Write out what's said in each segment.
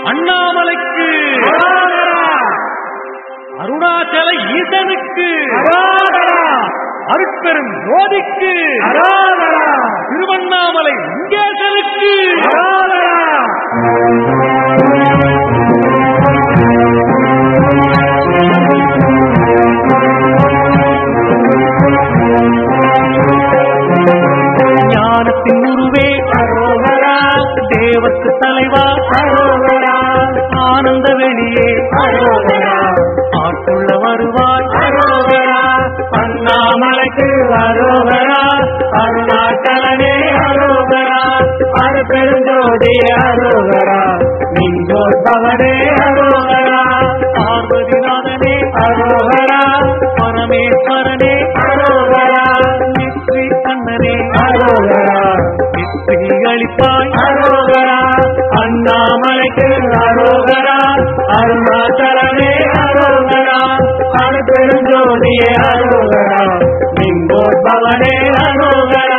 அண்ணாமலைக்கு அருணாச்சல ஈசனுக்கு அருட்பெரும் ஜோதிக்கு திருவண்ணாமலை லிங்கேசனுக்கு ஞானத்தின் உருவே அரோகரா தேவத்து தலைவா அரோகரா ஆனந்த வெளியே அரோகரா ஆட்டுள்ள வருவாய் அரோகரா அண்ணாமலைக்கு அரோகரா அருணாச்சலனே அரோகரா அரு பெருஞ்சோதி அரோகரா நிங்கோற்பவனே அரோகரா பார்வதிநாதனே அரோகரா பரமேஸ்வரனே அரோகரா நித்ரி கண்ணனே அரோகரா நித்ரி அளிப்பாய் அரோகரா அண்ணாமலைக்கு அரோகரா அருணாச்சலனே அரோகரா அரு பெருஞ்சோதியே அரோகரா நிங்கோற்பவனே அரோகரா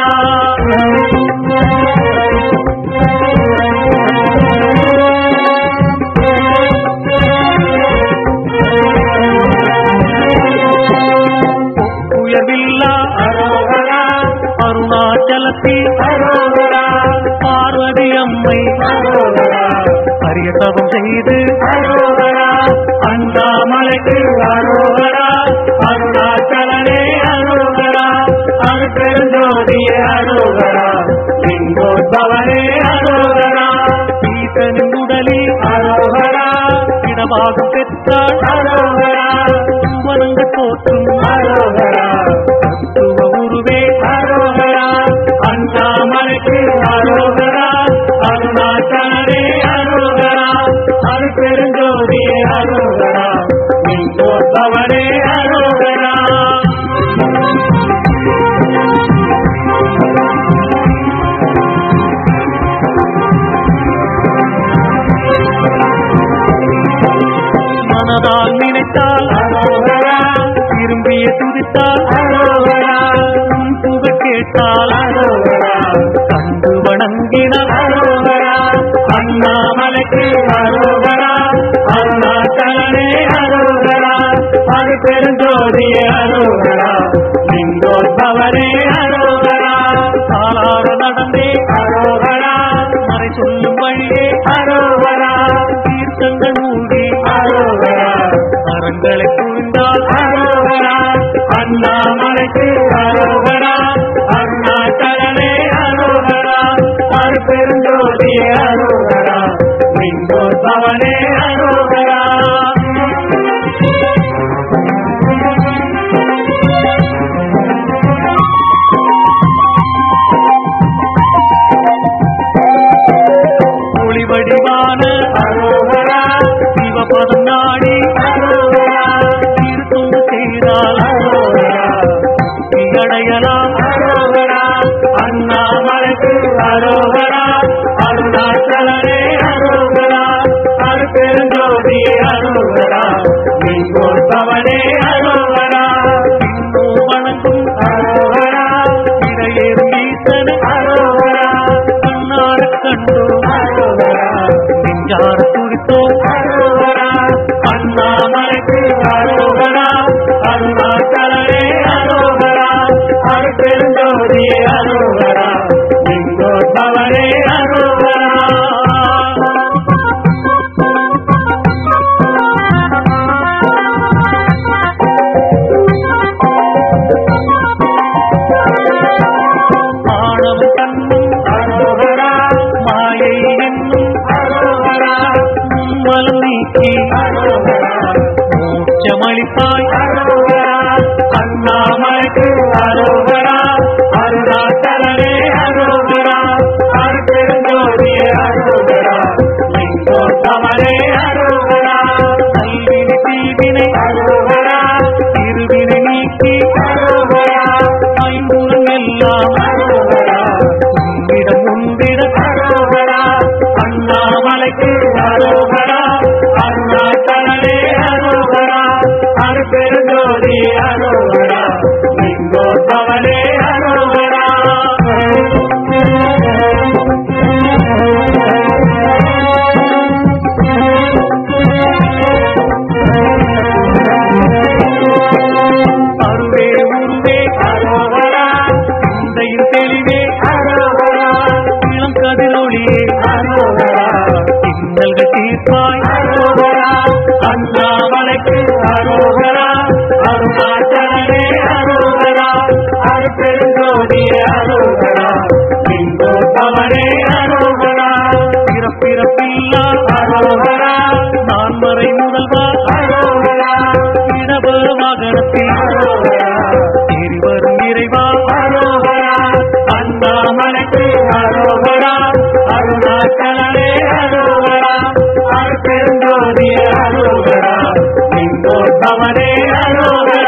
உயர்வில்லா அரோகரா அருணாச்சலத்தி அரோகரா பார்வதி அம்மை அரோகரா அரிய தவம் செய்து அரோகரா அண்ணாமலைக்கு அரோகரா அருணாச்சலனே அரோகரா அரு பெருஞ்சோதியே அரோகரா லிங்கோத்பவனே அரோகரா ஈசனின் உடலில் அரோகரா இடபாகம் பெற்றாள் அரோகரா வணங்க போற்றும் அரோகரா தத்துவ உருவே அரோகரா அண்ணாமலைக்கு அரோகரா அருணாச்சலனே அரோகரா அரு பெருஞ்சோதியே அரோகரா நீங்கோத்தவனே அரோகரா மனதால் நினைத்தால் அரோகரா விரும்பிய துதித்தால் அரோகரா உன் புகழ் கேட்டால் அரோகரா கண்டு வணங்கினார் அரோகரா அண்ணாமலைக்கு அரோகரா அருணாச்சலனே அரோகரா அது பெருஞ்சோதியே அரோகரா லிங்கோத்பவனே அரோகரா சாலார நடந்தே அரோகரா மறை சொல்லும் வழியே அரோகரா தீர்த்தங்கள் மூடி அரோகரா மரங்களை புரிந்தால் அரோகரா அண்ணாமலைக்கு அரோகரா அருணாச்சலனே அரோகரா அரு பெருஞ்சோதியே அரோகரா லிங்கோத்பவனே அரோகரா ஒளி வடிவான அரோகரா சிவபதம் நாடி அரோகரா தீர்த்தம் செய்தால் அரோகரா அடையலாம் அரோகரா அண்ணாமலைக்கு அரோகரா அருணாச்சலனே அரோகரா அரு பெருஞ்சோதியே அரோகரா நீங்கோத்தவனே அரோகரா இன்னோ வணங்கும் அரோகரா இடையேறும் ஈசன் அரோகரா கண்ணார கண்டோம் அரோகரா நெஞ்சார துடித்தோம் அரோகரா அண்ணாமலைக்கு அரோகரா அருணாச்சலனே அரோகரா அரு பெருஞ்சோதியே அரோகரா லிங்கோத்பவனே அரோகரா ஆணவம் தன்னும் அரோகரா மாயை என்னும் அரோகரா மலம் நீக்கி அரோகரா மோட்சமளிப்பாய் அரோகரா அண்ணாமலைக்கு அரோகரா அருணாச்சலனே அரோகரா அரு பெருஞ்சோதியே அரோகரா லிங்கோத்தமனே அரோகரா கல்வினை தீவினை அரோகரா இருவினை நீக்கி அரோகரா ஐம்புலம் எல்லாம் அரோகரா உன்னிடம் உண்டிட அரோகரா அண்ணாமலைக்கு அரோகரா அருணாச்சலனே அரோகரா அரு பெருஞ்சோதி அரோகரா லிங்கோத்பவனே அரோகரா அளிப்பாய் அரோகரா அண்ணாமலைக்கு அரோகரா அருணாச்சலனே அரோகரா அருப்பெருஞ்சோதி அரோகரா லிங்கோத்தமனே அரோகரா பிறப்பிறப்பில்லா அரோகரா நான் மறை முதல்வா அரோகரா இடப வாகனத்தில் அரோகரா ஏறி வரும் இறைவா அரோகரா அண்ணாமலைக்கு அரோகரா அருணாச்சலனே அரோகரா அருப்பெருஞ்சோதி அரோகரா லிங்கோத்தமனே அரோகரா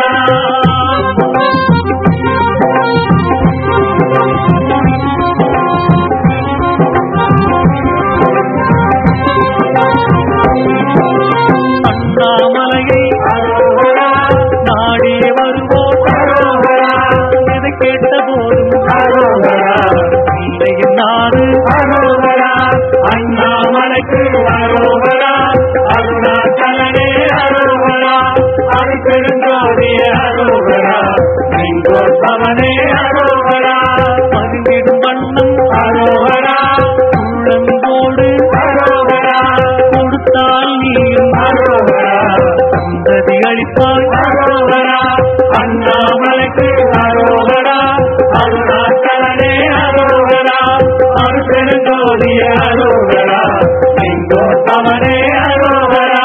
அண்ணாமலையை அரோகரா நாடி வருவோம் அரோகரா எதை கேட்ட போதும் அரோகரா இல்லை என்னாது அரோகரா அண்ணாமலைக்கு அரோகரா அருணாச்சலனே அரோகரா அருப்பெருஞ்சோதி அரோகரா லிங்கோத்தமனே அரோகரா பதிந்திடும் வண்ணம் அரோகரா உள்ளம்போடு அரோகரா கொடுத்தால் நீயும் அரோகரா சந்ததி அளிப்பாய் அரோகரா அண்ணாமலைக்கு அரோகரா அருணாச்சலனே அரோகரா அருப்பெருஞ்சோதி அரோகரா லிங்கோத்தமனே அரோகரா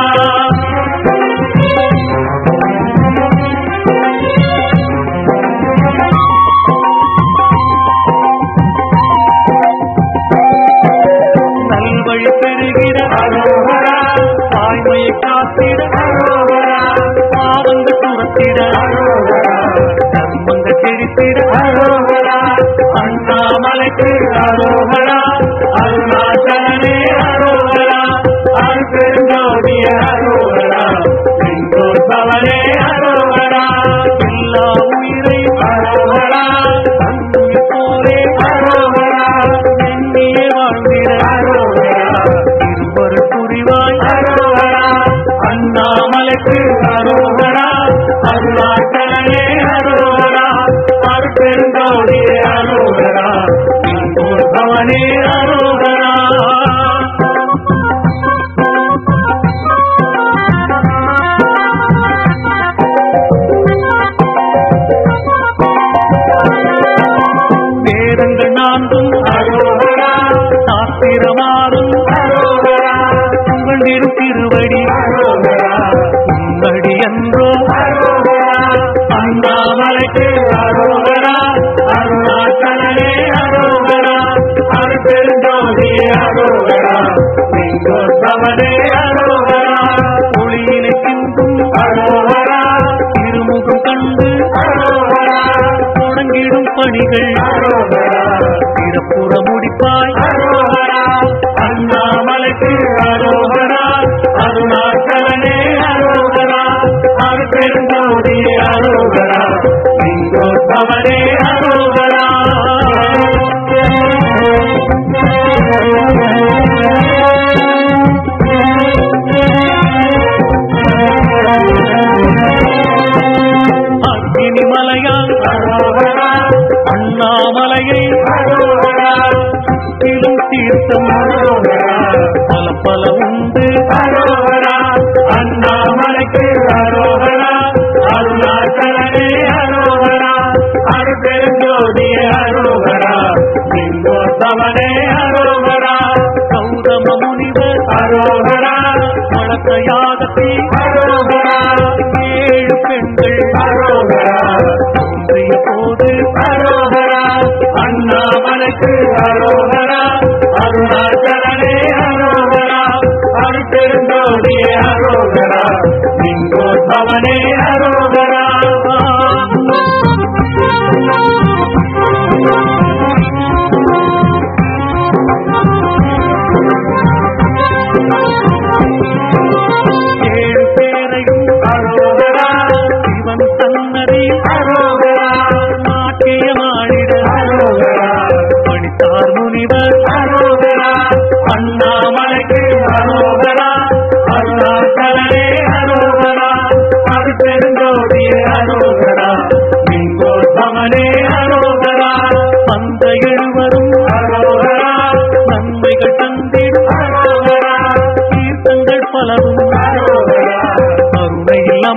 நல்வழி பெறுகிற அரோகரா தாய்மையை காத்திட அரோகரா பாவங்கள் துரத்திட அரோகரா தர்மங்கள் செழித்திட அரோகரா அண்ணாமலைக்கு அரோகரா அருணாச்சலனே அரோகரா அருப்பெருஞ்சோதி அரோகரா லிங்கோத்பவனே அரோகரா எல்லா உயிரையும் அரோகரா தன்னுயிர் போலே அரோகரா எண்ணியே வாழ்ந்திட அரோகரா இருவர் புரிவாய் அரோகரா அண்ணாமலைக்கு அரோகரா அருணாச்சலனே அரோகரா அருப்பெருஞ்சோதி அரோகரா லிங்கோத்பவனே அரோகரா வேதங்கள் நான்கும் அரோகரா சாஸ்திரமாறும் அரோகரா உங்களிரும் திருவடி அரோகரா உன்னடி என்றோ அரோகரா அண்ணாமலைக்கு அரோகரா அருணாச்சலனே அரோகரா அருப்பெருஞ்சோதி அரோகரா லிங்கோத்பவனே அரோகரா ஒளியினை சிந்தும் அரோகரா திருமுகம் கண்டு அரோகரா தொடங்கிடும் பணிகள் அரோகரா பிறப்புற முடிப்பாய் அரோகரா அண்ணாமலைக்கு அரோகரா அருணாச்சலனே அரோகரா அருப்பெருஞ்சோதி அரோகரா லிங்கோத்பவனே அரோகரா அக்கினி மலையால் அரோகரா அண்ணாமலையை அரோகரா இலும் தீர்த்தம் அரோகரா பல பல உண்டு அரோகரா அண்ணாமலைக்கு அரோகரா அருணாச்சலனே அரோகரா அருப்பெருஞ்சோதி அரோகரா லிங்கோத்தமனே அரோகரா கௌதம முனிவர் அரோகரா வழக்க யாகத்தில் அரோகரா ஏழு பெண்கள் அரோகரா தோன்றிய போது அரோகரா அண்ணாமலைக்கு அரோகரா அருணாச்சலனே அரோகரா அருப்பெருஞ்சோதி அரோகரா லிங்கோத்பவனே அரோகரா ஏழு பேரையும் அரோகரா சிவன் சன்னதி அரோகரா நாட்டியமாடிட அரோகரா பணித்தார் முனிவர் அரோகரா அண்ணாமலைக்கு அரோகரா அருணாச்சலனே அரோகரா அருப்பெருஞ்சோதி அரோகரா லிங்கோத்பவனே அரோகரா அந்த எழுவரும் அரோகரா நன்மைகள் தந்திடும் அரோகரா தீர்த்தங்கள்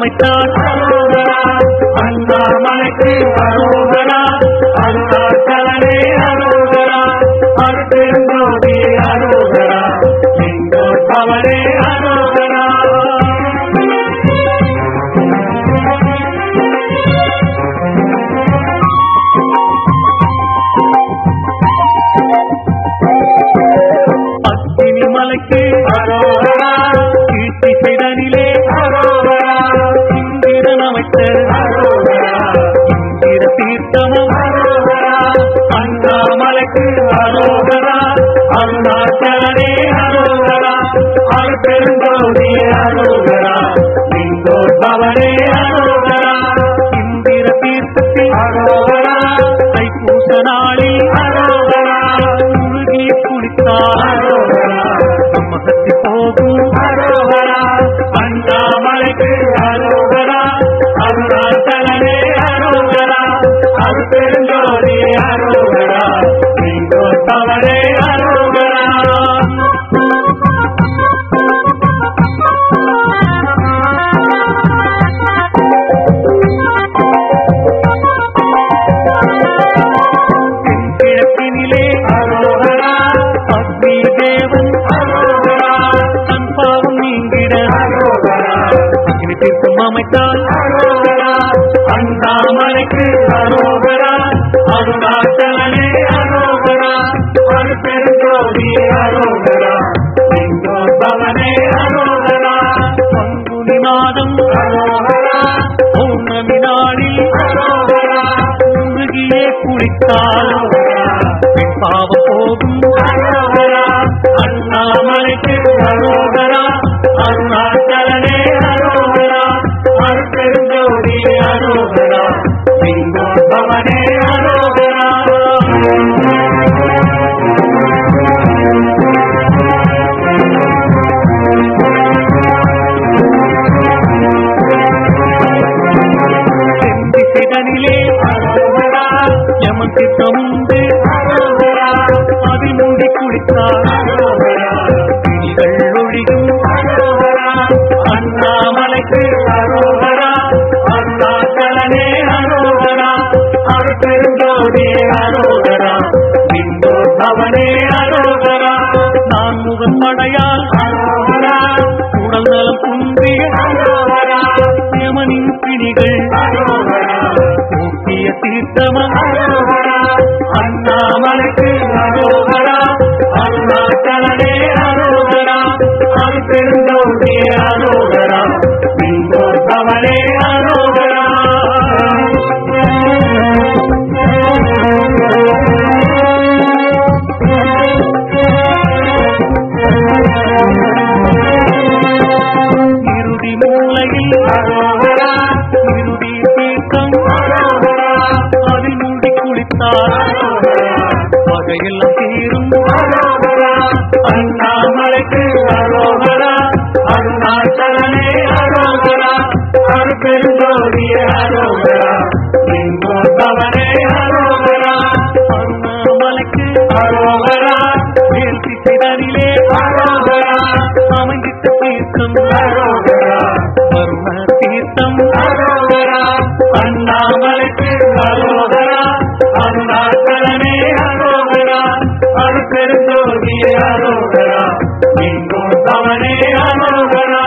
அமைத்தார் அரோகரா அண்ணாமலைக்கு அரோகரா அருணாச்சலனே அரோகரா அருப்பெருஞ்சோதி அரோகரா லிங்கோத்பவனே அரோகரா பத்தினி மலைக்கு அரோகரா கீர்த்தி செய்தனிலே அரோகரா இந்திரன் அமைத்த அரோகரா இந்திர தீர்த்தமும் அரோகரா அண்ணாமலைக்கு அரோகரா அருணாச்சலனே அரோகரா அருப்பெருஞ்சோதி அரோகரா லிங்கோத்பவனே அரோகரா இந்திர தீர்த்தத்தில் அரோகரா தைப்பூச நாளில் அரோகரா முழுகி குளித்தார் அரோகரா சம்மகத்தி போகும் அரோகரா அண்ணாமலைக்கு அரோகரா அருணாச்சலனே அரோகரா அருப்பெருஞ்சோதி அரோகரா லிங்கோத்பவனே அரோகரா தென்கிழக்கினிலே அரோகரா அக்னி தேவன் அரோகரா தன் பாவம் நீங்கிட அரோகரா அக்னி தீர்த்தம் அமைத்தால் அரோகரா அண்ணாமலைக்கு அரோகரா அருணாச்சலனே அரோகரா அருப்பெருஞ்சோதி அரோகரா லிங்கோத்பவனே அரோகரா பங்குனி மாதம் அரோகரா பௌர்ணமி நாளில் அரோகரா முழுகியே குளித்தால் பெண் பாவம் போகும் அரோகரா அண்ணாமலைக்கு அரோகரா அருணாச்சலனே அரோகரா அருப்பெருஞ்சோதி அரோகரா லிங்கோத்பவனே அரோகரா செந்திசைதனிலே அரோகரா யமன் திட்டம் உண்டு அரோகரா அதில் மூடி குளித்தார் அரோகரா பிணிகள் ஒழியும் அரோகரா அண்ணாமலைக்கு அரோகரா அருணாச்சலனே அரோகரா அருப்பெருஞ்சோதி அரோகரா லிங்கோத்பவனே அரோகரா நான் முகன் படையால் அரோகரா உடல் நலம் குன்றிய அரோகரா யமனின் பிணிகள் அரோகரா போக்கிய தீர்த்தமம் அரோகரா அண்ணாமலைக்கு அரோகரா அருணாச்சலனே அரோகரா அருப்பெருஞ்சோதி அரோகரா லிங்கோத்பவனே அரோகரா இறுதி மூலையில் அரோகரா இறுதி தீர்த்தம் அரோகரா அதில் மூடி குளித்தார் அரோகரா வகையெல்லாம் தீரும் அரோகரா அண்ணாமலைக்கு அரோகரா அருணாச்சலனே அரோகரா அருப்பெருஞ்சோதி அரோகரா லிங்கோத்பவனே அரோகரா அருணாமலைக்கு அரோகரா மேல் திசைதனிலே அரோகரா அமைந்திட்ட தீர்த்தம் அரோகரா வருண தீர்த்தம் அரோகரா அண்ணாமலைக்கு அரோகரா அருணாச்சலனே அரோகரா அருப்பெருஞ்சோதி அரோகரா லிங்கோத்பவனே அரோகரா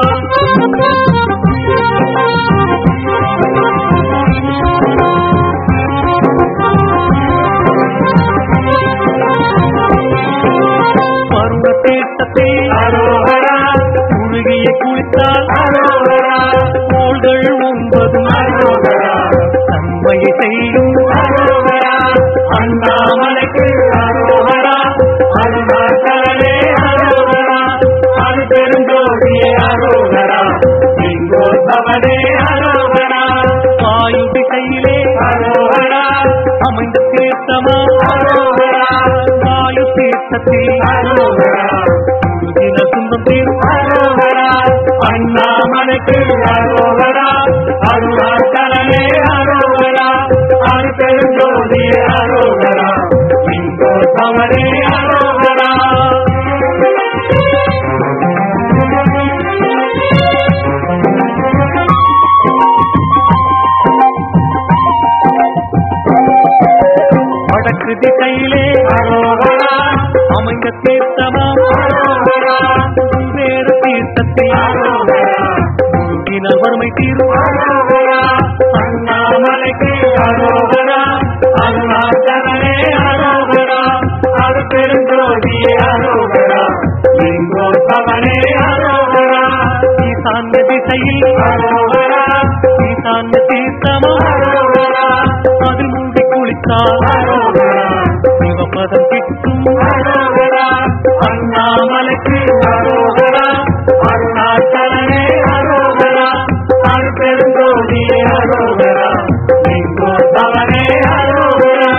வருண தீர்த்தத்தில் அரோகரா முழுகிய குளித்தால் அரோகரா கோள்கள் ஒன்பதும் அரோகரா நன்மையை செய்யும் அரோகரா அண்ணாமலைக்கு அரோகரா அருணாச்சலனே அரோகரா அருப்பெருஞ்சோதி அரோகரா லிங்கோத்பவனே அரோகரா வாயு திசையிலே அரோகரா அமைந்த தீர்த்தமா அரோகரா வாயு தீர்த்தத்தில் அரோகரா முழுகின துன்பம் தீரும் அரோகரா அண்ணாமலைக்கு அரோகரா அருணாச்சலனே அரோகரா அருப்பெருஞ்சோதி அரோகரா லிங்கோத்பவனே அரோகரா அருளினால் வறுமை தீரும் அரோகரா அண்ணாமலைக்கு அரோகரா அருணாச்சலனே அரோகரா அது பெருஞ்சோதியே அரோகரா இங்கோ சமனே அரோகரா ஈசான்ய திசையில் அரோகரா ஈசான்ய தீர்த்தமா அரோகரா அதில் மூழ்கி குளித்தால் அரோகரா சிவபதம் கிட்டும் அரோகரா அண்ணாமலைக்கு அரோகரா அருணாச்சலனே அரோகரா அது பெருந்தோடியே அரோகரா இங்கோ தவனே அரோகரா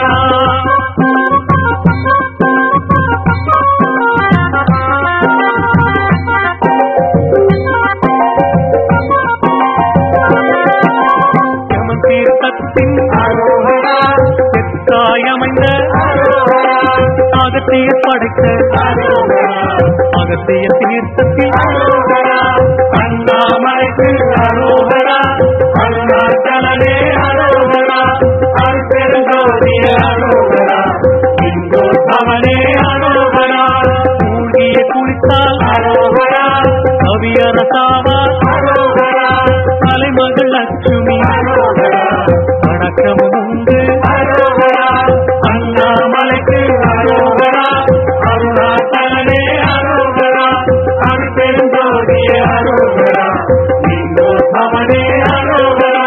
யமன் தீர்த்தத்தின் அரோகரா செத்தாயமைந்த அரோகரா அகத்திய படைத்த அரோகரா அகத்திய தீர்த்தத்தில் அரோகரா அண்ணாமலைக்கு அரோகரா அருணாச்சலனே அரோகரா அருட்பெருஞ்சோதியே அரோகரா இங்கோ சமனே அரோகரா மூழ்கிய குளித்தால் அரோகரா கவியரசாவால் அரோகரா தலைமகள் லட்சுமி அரோகரா வணக்கமும் உண்டு அரோகரா அண்ணாமலைக்கு அரோகரா அருணாச்சலனே அரோகரா அருட்பெருஞ்சோதியே அரோகரா இங்கோ சமனே அரோகரா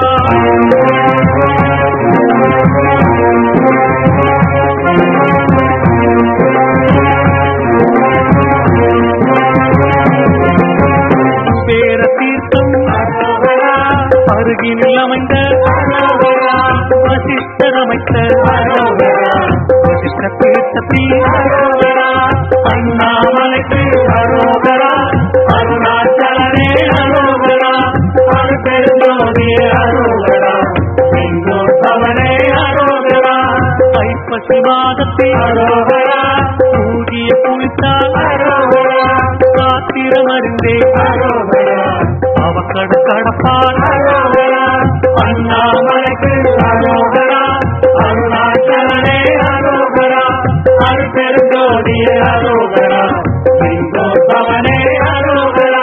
வேற தீர்த்தம் அரோகரா அருகினில் அமைந்த அரோகரா வசிஷ்டர் அமைத்த அரோகரா வசிஷ்ட தீர்த்தத்தில் அரோகரா அண்ணாமலைக்கு அரோகரா அருணாச்சலனே அரோகரா அருட்பெருஞ்சோதியே அரோகரா இங்கோ சமனே அரோகரா ஐப்பசி மாதத்தில் அரோகரா மூழ்கிய குளித்தால் அரோகரா காத்திரம் அறிந்தே அரோகரா அவக்கடு கடப்பால் அரோகரா அண்ணாமலைக்கு அரோகரா அருணாச்சலனே அரோகரா அருட்பெருஞ்சோதியே அரோகரா இங்கோ சமனே அரோகரா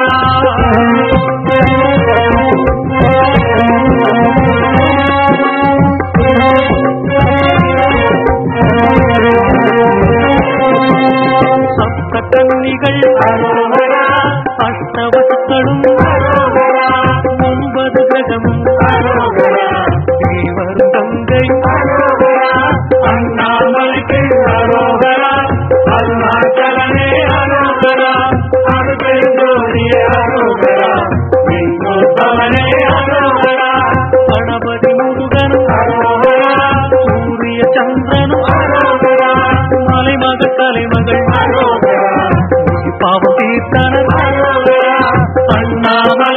சப்த கன்னிகள் அரோகரா அஷ்டவசுக்களும் அரோகரா ஒன்பது கிரகமும் அரோகரா தேவரும் கங்கை அரோகரா அண்ணாமலைக்கு அரோகரா அருணாச்சலனே அரோகரா அருட்பெருஞ்சோதியே அரோகரா இங்கோ சமனே அரோகரா கணபதி முருகனும் அரோகரா சூரிய சந்திரனும் அரோகரா மலைமகள் தலைமகள் அரோகரா பாவம் தீர்த்தனர் அரோகரா அண்ணாமலை